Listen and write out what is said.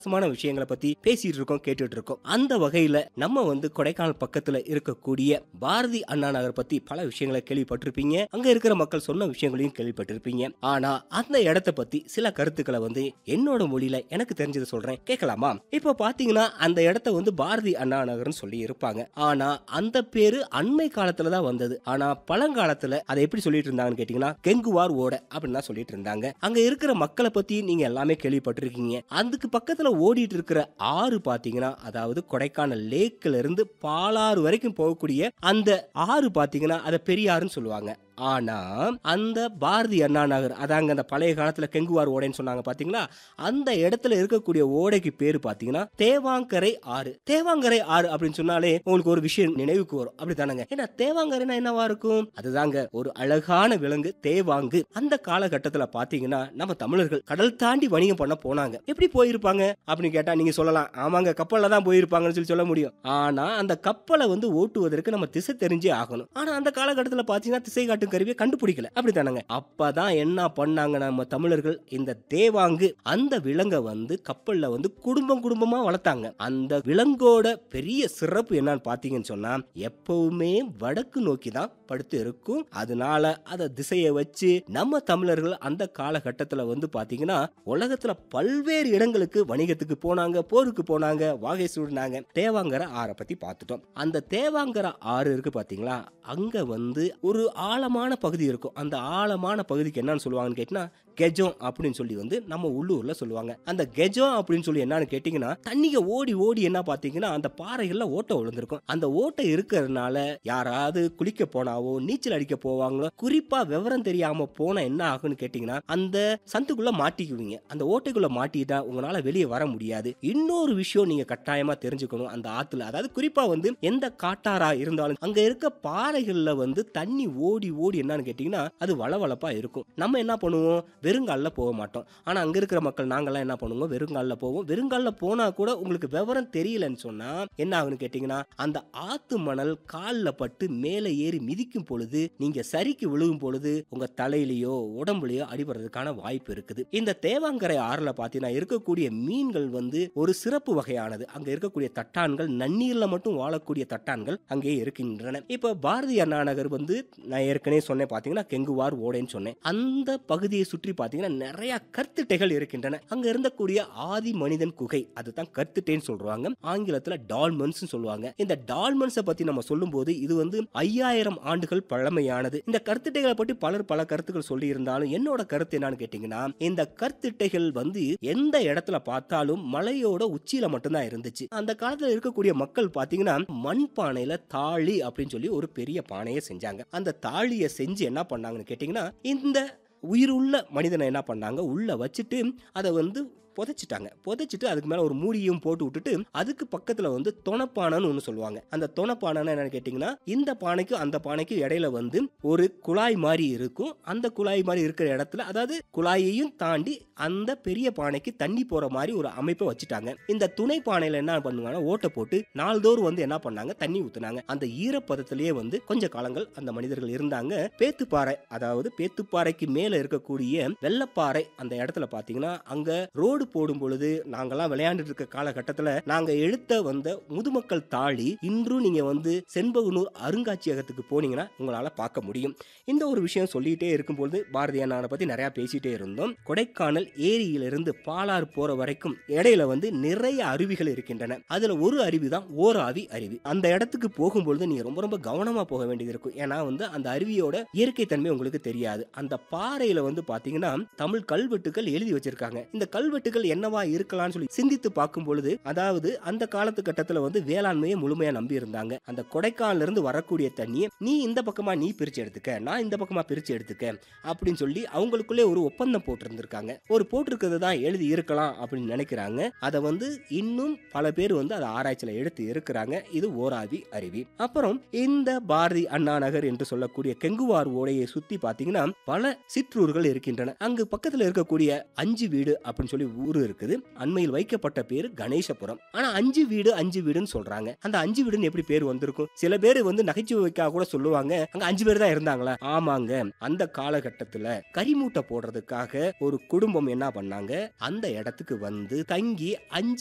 சுவாரஸ்யமான விஷயங்களை பத்தி பேசிட்டு இருக்கோம் கேட்டுட்டு இருக்கோம் அந்த வகையில நம்ம வந்து கொடைக்கானல் பக்கத்துல இருக்கக்கூடிய பாரதி அண்ணா நகர் பத்தி பல விஷயங்களை கேள்விப்பட்டிருப்பீங்க அங்க இருக்கிற மக்கள் சொன்ன விஷயங்களையும் கேள்விப்பட்டிருப்பீங்க ஆனா அந்த இடத்த பத்தி சில கருத்துக்களை வந்து என்னோட மொழியில எனக்கு தெரிஞ்சதை சொல்றேன் கேட்கலாமா இப்போ பாத்தீங்கன்னா அந்த இடத்த வந்து பாரதி அண்ணா நகர்னு சொல்லி இருப்பாங்க ஆனா அந்த பேரு அண்மை காலத்துல தான் வந்தது ஆனா பழங்காலத்துல அதை எப்படி சொல்லிட்டு இருந்தாங்கன்னு கேட்டீங்கன்னா கெங்குவார் ஓட அப்படின்னு தான் சொல்லிட்டு இருந்தாங்க அங்க இருக்கிற மக்களை பத்தி நீங்க எல்லாமே கேள்விப்பட்டிருக்கீங்க அதுக்கு பக்கத்துல ஓடிட்டு இருக்கிற ஆறு பாத்தீங்கன்னா அதாவது கொடைக்கானல் லேக்ல இருந்து பாலாறு வரைக்கும் போகக்கூடிய அந்த ஆறு பாத்தீங்கன்னா அதை பெரியாறுன்னு சொல்லுவாங்க ஆனா அந்த பாரதி அண்ணா நகர் அதாங்க அந்த பழைய காலத்துல கெங்குவார் ஓடைன்னு சொன்னாங்க பாத்தீங்களா அந்த இடத்துல இருக்கக்கூடிய ஓடைக்கு பேரு பாத்தீங்கன்னா தேவாங்கரை ஆறு தேவாங்கரை ஆறு அப்படின்னு சொன்னாலே உங்களுக்கு ஒரு விஷயம் நினைவுக்கு வரும் அப்படித்தானங்க ஏன்னா தேவாங்கரைனா என்னவா இருக்கும் அதுதாங்க ஒரு அழகான விலங்கு தேவாங்கு அந்த காலகட்டத்துல பாத்தீங்கன்னா நம்ம தமிழர்கள் கடல் தாண்டி வணிகம் பண்ண போனாங்க எப்படி போயிருப்பாங்க அப்படின்னு கேட்டா நீங்க சொல்லலாம் ஆமாங்க கப்பல்ல தான் போயிருப்பாங்கன்னு சொல்லி சொல்ல முடியும் ஆனா அந்த கப்பலை வந்து ஓட்டுவதற்கு நம்ம திசை தெரிஞ்சே ஆகணும் ஆனா அந்த காலகட்டத்துல பாத்தீங்கன்னா திசை காட்டும் கருவியை கண்டுபிடிக்கல அப்படித்தானங்க அப்பதான் என்ன பண்ணாங்க நம்ம தமிழர்கள் இந்த தேவாங்கு அந்த விலங்கை வந்து கப்பல்ல வந்து குடும்பம் குடும்பமா வளர்த்தாங்க அந்த விலங்கோட பெரிய சிறப்பு என்னன்னு பாத்தீங்கன்னு சொன்னா எப்பவுமே வடக்கு நோக்கி தான் படுத்து இருக்கும் அதனால அத திசையை வச்சு நம்ம தமிழர்கள் அந்த காலகட்டத்துல வந்து பாத்தீங்கன்னா உலகத்துல பல்வேறு இடங்களுக்கு வணிகத்துக்கு போனாங்க போருக்கு போனாங்க வாகை சூடினாங்க தேவாங்கர ஆறை பத்தி பார்த்துட்டோம் அந்த தேவாங்கர ஆறு இருக்கு பாத்தீங்களா அங்க வந்து ஒரு ஆழமான பகுதி இருக்கும் அந்த ஆழமான பகுதிக்கு என்னன்னு சொல்லுவாங்கன்னு கேட்டினா கெஜம் அப்படின்னு சொல்லி வந்து நம்ம உள்ளூர்ல சொல்லுவாங்க அந்த கெஜம் அப்படின்னு சொல்லி என்னன்னு கேட்டீங்கன்னா தண்ணிக ஓடி ஓடி என்ன பாத்தீங்கன்னா அந்த பாறைகள்ல ஓட்டை விழுந்திருக்கும் அந்த ஓட்டை இருக்கிறதுனால யாராவது குளிக்க போனாவோ நீச்சல் அடிக்க போவாங்களோ குறிப்பா விவரம் தெரியாம போனா என்ன ஆகும்னு கேட்டீங்கன்னா அந்த சந்துக்குள்ள மாட்டிக்குவீங்க அந்த ஓட்டைக்குள்ள மாட்டிட்டா உங்களால வெளியே வர முடியாது இன்னொரு விஷயம் நீங்க கட்டாயமா தெரிஞ்சுக்கணும் அந்த ஆத்துல அதாவது குறிப்பா வந்து எந்த காட்டாரா இருந்தாலும் அங்க இருக்க பாறைகள்ல வந்து தண்ணி ஓடி ஓடி என்னன்னு கேட்டீங்கன்னா அது வளவளப்பா இருக்கும் நம்ம என்ன பண்ணுவோம் வெறுங்கால்ல போக மாட்டோம் ஆனா அங்க இருக்கிற மக்கள் நாங்கெல்லாம் என்ன பண்ணுவோம் வெறுங்கால்ல போவோம் வெறுங்கால்ல போனா கூட உங்களுக்கு விவரம் தெரியலன்னு சொன்னா என்ன ஆகுன்னு கேட்டீங்கன்னா அந்த ஆத்து மணல் கால்ல பட்டு மேலே ஏறி மிதிக்கும் பொழுது நீங்க சரிக்கு விழுகும் பொழுது உங்க தலையிலயோ உடம்புலயோ அடிபடுறதுக்கான வாய்ப்பு இருக்குது இந்த தேவாங்கரை ஆறுல பாத்தீங்கன்னா இருக்கக்கூடிய மீன்கள் வந்து ஒரு சிறப்பு வகையானது அங்க இருக்கக்கூடிய தட்டான்கள் நன்னீர்ல மட்டும் வாழக்கூடிய தட்டான்கள் அங்கே இருக்கின்றன இப்ப பாரதி அண்ணா நகர் வந்து நான் ஏற்கனவே சொன்னேன் பாத்தீங்கன்னா கெங்குவார் ஓடைன்னு சொன்னேன் அந்த பகுதியை சுற்றி பாத்தீங்கன்னா நிறைய கற்திட்டைகள் இருக்கின்றன அங்க இருந்தக்கூடிய ஆதி மனிதன் குகை அதுதான் கற்திட்டைன்னு சொல்றாங்க ஆங்கிலத்துல டால்மன்ஸ் சொல்லுவாங்க இந்த டால்மன்ஸை பத்தி நம்ம சொல்லும்போது இது வந்து ஐயாயிரம் ஆண்டுகள் பழமையானது இந்த கற்திட்டைகளை பற்றி பலர் பல கருத்துக்கள் சொல்லி இருந்தாலும் என்னோட கருத்து என்னன்னு கேட்டீங்கன்னா இந்த கற்திட்டைகள் வந்து எந்த இடத்துல பார்த்தாலும் மலையோட உச்சியில மட்டும்தான் இருந்துச்சு அந்த காலத்துல இருக்கக்கூடிய மக்கள் பாத்தீங்கன்னா மண் பானையில தாழி அப்படின்னு சொல்லி ஒரு பெரிய பானையை செஞ்சாங்க அந்த தாழியை செஞ்சு என்ன பண்ணாங்கன்னு கேட்டீங்கன்னா இந்த உயிருள்ள மனிதனை என்ன பண்ணாங்க உள்ள வச்சுட்டு அதை வந்து புதைச்சிட்டாங்க புதைச்சிட்டு அதுக்கு மேல ஒரு மூடியும் போட்டு விட்டுட்டு அதுக்கு பக்கத்துல வந்து தொணப்பானைன்னு ஒன்று சொல்லுவாங்க அந்த தொணப்பானைன்னு என்னன்னு கேட்டிங்கன்னா இந்த பானைக்கும் அந்த பானைக்கும் இடையில வந்து ஒரு குழாய் மாதிரி இருக்கும் அந்த குழாய் மாதிரி இருக்கிற இடத்துல அதாவது குழாயையும் தாண்டி அந்த பெரிய பானைக்கு தண்ணி போற மாதிரி ஒரு அமைப்பை வச்சுட்டாங்க இந்த துணை பானையில என்ன பண்ணுவாங்கன்னா ஓட்டை போட்டு நாள்தோறும் வந்து என்ன பண்ணாங்க தண்ணி ஊத்துனாங்க அந்த ஈரப்பதத்திலேயே வந்து கொஞ்ச காலங்கள் அந்த மனிதர்கள் இருந்தாங்க பேத்துப்பாறை அதாவது பேத்துப்பாறைக்கு மேல இருக்கக்கூடிய வெள்ளப்பாறை அந்த இடத்துல பாத்தீங்கன்னா அங்க ரோடு போடும் பொழுது நாங்கெல்லாம் விளையாண்டுட்டு இருக்க காலகட்டத்துல நாங்க எழுத்த வந்த முதுமக்கள் தாழி இன்றும் நீங்க வந்து செண்பகனூர் அருங்காட்சியகத்துக்கு போனீங்கன்னா உங்களால பார்க்க முடியும் இந்த ஒரு விஷயம் சொல்லிட்டே இருக்கும்பொழுது பாரதிய நானை பத்தி நிறைய பேசிட்டே இருந்தோம் கொடைக்கானல் ஏரியிலிருந்து பாலாறு போற வரைக்கும் இடையில வந்து நிறைய அருவிகள் இருக்கின்றன அதுல ஒரு அருவி தான் ஓராவி அருவி அந்த இடத்துக்கு போகும்பொழுது நீங்க ரொம்ப ரொம்ப கவனமா போக வேண்டியது இருக்கும் ஏன்னா வந்து அந்த அருவியோட இயற்கை தன்மை உங்களுக்கு தெரியாது அந்த பாறையில வந்து பாத்தீங்கன்னா தமிழ் கல்வெட்டுகள் எழுதி வச்சிருக்காங்க இந்த கல்வெட்டுகள் என்னவா இருக்கலாம்னு சொல்லி சிந்தித்து பார்க்கும் பொழுது அதாவது அந்த காலத்து கட்டத்துல வந்து வேளாண்மையை முழுமையா நம்பி இருந்தாங்க அந்த கொடைக்கானல இருந்து வரக்கூடிய தண்ணியை நீ இந்த பக்கமா நீ பிரிச்சு எடுத்துக்க நான் இந்த பக்கமா பிரிச்சு எடுத்துக்க அப்படின்னு சொல்லி அவங்களுக்குள்ளே ஒரு ஒப்பந்தம் போட்டிருந்திருக்காங்க ஒரு போட்டிருக்கிறது தான் எழுதி இருக்கலாம் அப்படின்னு நினைக்கிறாங்க அதை வந்து இன்னும் பல பேர் வந்து அதை ஆராய்ச்சியில எடுத்து இருக்கிறாங்க இது ஓராவி அருவி அப்புறம் இந்த பாரதி அண்ணா நகர் என்று சொல்லக்கூடிய கெங்குவார் ஓடையை சுத்தி பாத்தீங்கன்னா பல சிற்றூர்கள் இருக்கின்றன அங்கு பக்கத்துல இருக்கக்கூடிய அஞ்சு வீடு அப்படின்னு சொல்லி ஊர் இருக்குது அண்மையில் வைக்கப்பட்ட பேரு கணேசபுரம் ஆனா அஞ்சு வீடு அஞ்சு வீடுன்னு சொல்றாங்க அந்த அஞ்சு வீடுன்னு எப்படி பேர் வந்திருக்கும் சில பேர் வந்து நகைச்சுவைக்காக கூட சொல்லுவாங்க அங்க அஞ்சு பேர் தான் இருந்தாங்களா ஆமாங்க அந்த காலகட்டத்துல கரிமூட்டை போடுறதுக்காக ஒரு குடும்பம் என்ன பண்ணாங்க அந்த இடத்துக்கு வந்து தங்கி அஞ்சு